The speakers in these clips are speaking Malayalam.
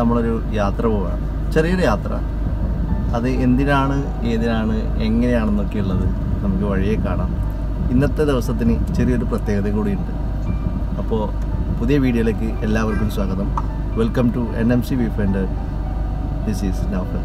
നമ്മളൊരു യാത്ര പോവുകയാണ് ചെറിയൊരു യാത്ര അത് എന്തിനാണ് ഏതിനാണ് എങ്ങനെയാണെന്നൊക്കെ ഉള്ളത് നമുക്ക് വഴിയെ കാണാം ഇന്നത്തെ ദിവസത്തിന് ചെറിയൊരു പ്രത്യേകത കൂടിയുണ്ട് അപ്പോൾ പുതിയ വീഡിയോയിലേക്ക് എല്ലാവർക്കും സ്വാഗതം welcome to N M C V fender this is Naufal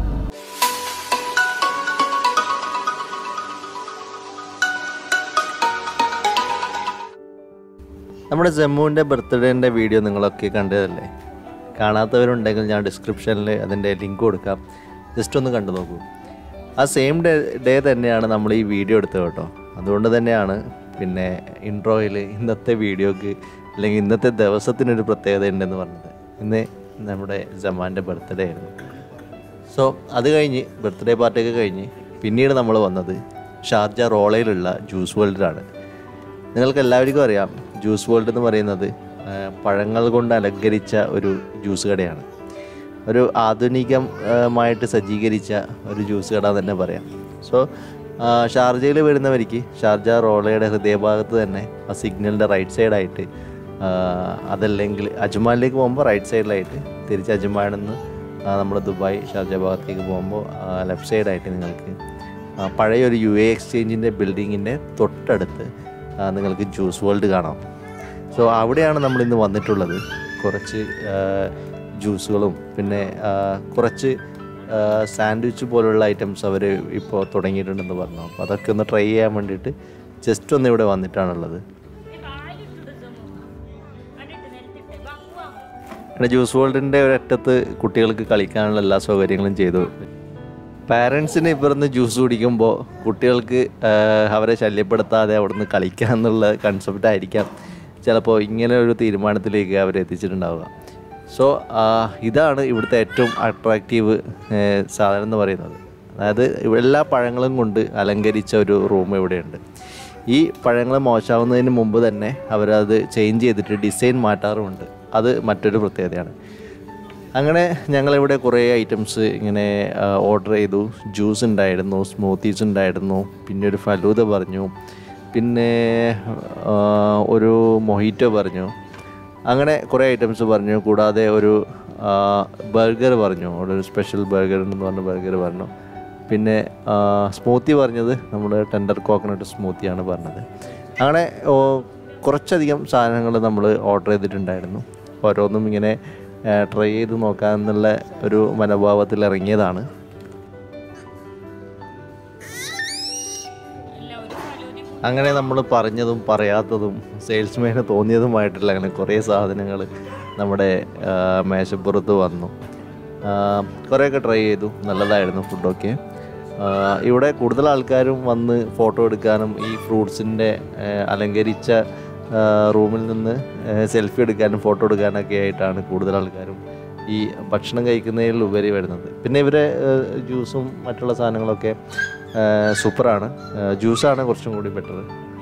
നമ്മുടെ ജമ്മുവിൻ്റെ ബർത്ത്ഡേൻ്റെ വീഡിയോ നിങ്ങളൊക്കെ കണ്ടതല്ലേ കാണാത്തവരുണ്ടെങ്കിൽ ഞാൻ ഡിസ്ക്രിപ്ഷനിൽ അതിൻ്റെ ലിങ്ക് കൊടുക്കാം ജസ്റ്റ് ഒന്ന് കണ്ടു നോക്കൂ ആ സെയിം ഡേ ഡേ തന്നെയാണ് നമ്മൾ ഈ വീഡിയോ എടുത്തത് കേട്ടോ അതുകൊണ്ട് തന്നെയാണ് പിന്നെ ഇൻട്രോയിൽ ഇന്നത്തെ വീഡിയോക്ക് അല്ലെങ്കിൽ ഇന്നത്തെ ദിവസത്തിനൊരു പ്രത്യേകത ഉണ്ടെന്ന് പറഞ്ഞത് ഇന്ന് നമ്മുടെ ജമാൻ്റെ ബർത്ത്ഡേ ആയിരുന്നു സോ അത് കഴിഞ്ഞ് ബർത്ത്ഡേ പാർട്ടിയൊക്കെ കഴിഞ്ഞ് പിന്നീട് നമ്മൾ വന്നത് ഷാർജ റോളയിലുള്ള ജ്യൂസ് വേൾഡിലാണ് നിങ്ങൾക്ക് എല്ലാവർക്കും അറിയാം ജ്യൂസ് വേൾഡ് എന്ന് പറയുന്നത് ആ, പഴങ്ങൾ കൊണ്ട് അലങ്കരിച്ച ഒരു ജ്യൂസ് കടയാണ് ഒരു ആധുനികമായിട്ട് സജ്ജീകരിച്ച ഒരു ജ്യൂസ് കട എന്ന് തന്നെ പറയാം സോ ഷാർജയിൽ വരുന്നവർക്ക് ഷാർജ റോളയുടെ ഹൃദയഭാഗത്ത് തന്നെ ആ സിഗ്നലിൻ്റെ റൈറ്റ് സൈഡായിട്ട് അതല്ലെങ്കിൽ അജ്മാനിലേക്ക് പോകുമ്പോൾ റൈറ്റ് സൈഡിലായിട്ട് തിരിച്ച് അജ്മാനിൽ നിന്ന് നമ്മൾ ദുബായ് ഷാർജ ഭാഗത്തേക്ക് പോകുമ്പോൾ ലെഫ്റ്റ് സൈഡായിട്ട് നിങ്ങൾക്ക് ആ, പഴയൊരു യു എ എക്സ്ചേഞ്ചിൻ്റെ ബിൽഡിങ്ങിൻ്റെ തൊട്ടടുത്ത് ആ, നിങ്ങൾക്ക് ജ്യൂസ് വേൾഡ് കാണാം സോ അവിടെയാണ് നമ്മൾ ഇന്ന് വന്നിട്ടുള്ളത് കുറച്ച് ആ, ജ്യൂസുകളും പിന്നെ ആ, കുറച്ച് സാൻഡ്വിച്ച് പോലുള്ള ഐറ്റംസ് അവർ ഇപ്പോൾ തുടങ്ങിയിട്ടുണ്ടെന്ന് പറഞ്ഞു അപ്പോൾ അതൊക്കെ ഒന്ന് ട്രൈ ചെയ്യാൻ വേണ്ടിയിട്ട് ജസ്റ്റ് ഒന്ന് ഇവിടെ വന്നിട്ടാണുള്ളത് പിന്നെ ജ്യൂസ് വേൾഡിൻ്റെ ഒരറ്റത്ത് കുട്ടികൾക്ക് കളിക്കാനുള്ള എല്ലാ സൗകര്യങ്ങളും ചെയ്തു പാരൻസിന് ഇവിടുന്ന് ജ്യൂസ് കുടിക്കുമ്പോൾ കുട്ടികൾക്ക് ആ, അവരെ ശല്യപ്പെടുത്താതെ അവിടുന്ന് കളിക്കുക എന്നുള്ള കൺസെപ്റ്റ് ആയിരിക്കാം ചിലപ്പോൾ ഇങ്ങനെ ഒരു തീരുമാനത്തിലേക്ക് അവർ എത്തിച്ചിട്ടുണ്ടാവുക സോ ഇതാണ് ഇവിടുത്തെ ഏറ്റവും അട്രാക്റ്റീവ് സാധനം എന്ന് പറയുന്നത് അതായത് ഇവ- എല്ലാ പഴങ്ങളും കൊണ്ട് അലങ്കരിച്ച ഒരു റൂം ഇവിടെയുണ്ട് ഈ പഴങ്ങൾ മോശമാവുന്നതിന് മുമ്പ് തന്നെ അവരത് ചേഞ്ച് ചെയ്തിട്ട് ഡിസൈൻ മാറ്റാറുമുണ്ട് അത് മറ്റൊരു പ്രത്യേകതയാണ് അങ്ങനെ ഞങ്ങളിവിടെ കുറേ ഐറ്റംസ് ഇങ്ങനെ ഓർഡർ ചെയ്തു ജ്യൂസ് ഉണ്ടായിരുന്നു സ്മൂത്തീസ് ഉണ്ടായിരുന്നു പിന്നെ ഒരു ഫലൂദ പറഞ്ഞു പിന്നെ ആ, ഒരു മൊഹിറ്റോ പറഞ്ഞു അങ്ങനെ കുറേ ഐറ്റംസ് പറഞ്ഞു കൂടാതെ ഒരു ബർഗർ പറഞ്ഞു അവിടെ ഒരു സ്പെഷ്യൽ ബർഗർ എന്ന് പറഞ്ഞ ബർഗർ പറഞ്ഞു പിന്നെ സ്മൂത്തി പറഞ്ഞത് നമ്മൾ ടെൻഡർ കോക്കനട്ട് സ്മൂത്തിയാണ് പറഞ്ഞത് അങ്ങനെ ഓ, കുറച്ചധികം സാധനങ്ങൾ നമ്മൾ ഓർഡർ ചെയ്തിട്ടുണ്ടായിരുന്നു ഓരോന്നും ഇങ്ങനെ ട്രൈ ചെയ്ത് നോക്കാമെന്നുള്ള ഒരു മനോഭാവത്തിൽ ഇറങ്ങിയതാണ് അങ്ങനെ നമ്മൾ പറഞ്ഞതും പറയാത്തതും സെയിൽസ്മാന് തോന്നിയതുമായിട്ടുള്ള അങ്ങനെ കുറേ സാധനങ്ങൾ നമ്മുടെ ആ, മേശപ്പുറത്ത് വന്നു ആ, കുറേയൊക്കെ ട്രൈ ചെയ്തു നല്ലതായിരുന്നു ഫുഡൊക്കെ ആ, ഇവിടെ കൂടുതൽ ആൾക്കാരും വന്ന് ഫോട്ടോ എടുക്കാനും ഈ ഫ്രൂട്ട്സിൻ്റെ അലങ്കരിച്ച ആ, റൂമിൽ നിന്ന് സെൽഫി എടുക്കാനും ഫോട്ടോ എടുക്കാനൊക്കെ ആയിട്ടാണ് കൂടുതൽ ആൾക്കാരും ഈ ഭക്ഷണം കഴിക്കുന്നതിൽ ഉപരി വരുന്നത് പിന്നെ ഇവരെ ജ്യൂസും മറ്റുള്ള സാധനങ്ങളൊക്കെ ആ, സൂപ്പറാണ് ആ, ജ്യൂസാണ് കുറച്ചും കൂടി ബെറ്റർ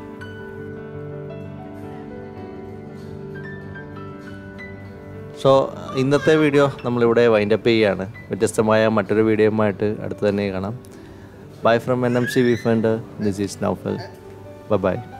സോ ഇന്നത്തെ വീഡിയോ നമ്മളിവിടെ വൈൻഡപ്പ് ചെയ്യുകയാണ് വ്യത്യസ്തമായ മറ്റൊരു വീഡിയോയുമായിട്ട് അടുത്ത് തന്നെ കാണാം bye from N M C V fund this is Naufal bye by